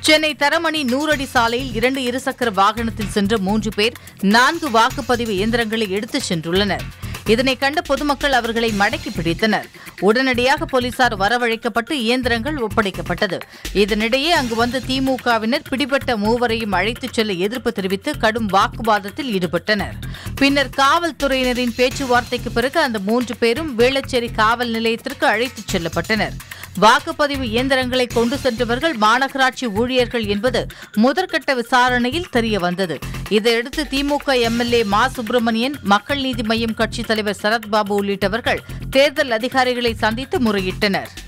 சென்னை தரமணி நூறடி சாலையில் இரண்டு இருசக்கர வாகனத்தில் சென்ற மூன்று பேர் நான்கு வாக்குப்பதிவு இயந்திரங்களை எடுத்துச் சென்றுள்ளனர் இதனை கண்ட பொதுமக்கள் அவர்களை மடக்கி பிடித்தனர் உடனடியாக போலீசார் வரவழைக்கப்பட்டு இயந்திரங்கள் ஒப்படைக்கப்பட்டது இதனிடையே அங்கு வந்த திமுகவினர் பிடிபட்ட மூவரையும் அழைத்துச் செல்ல எதிர்ப்பு தெரிவித்து கடும் வாக்குவாதத்தில் ஈடுபட்டனர் பின்னர் காவல்துறையினரின் பேச்சுவார்த்தைக்கு பிறகு அந்த மூன்று பேரும் வேளச்சேரி காவல் நிலையத்திற்கு அழைத்துச் செல்லப்பட்டனர் வாக்குப்பதிவு இயந்திரங்களை கொண்டு சென்றவர்கள் மாநகராட்சி ஊழியர்கள் என்பது முதற்கட்ட விசாரணையில் தெரிய வந்தது இதையடுத்து திமுக எம்எல்ஏ மா சுப்பிரமணியன் மக்கள் நீதி மய்யம் கட்சித் தலைவர் சரத்பாபு உள்ளிட்டவர்கள் தேர்தல் அதிகாரிகளை சந்தித்து முறையிட்டனர்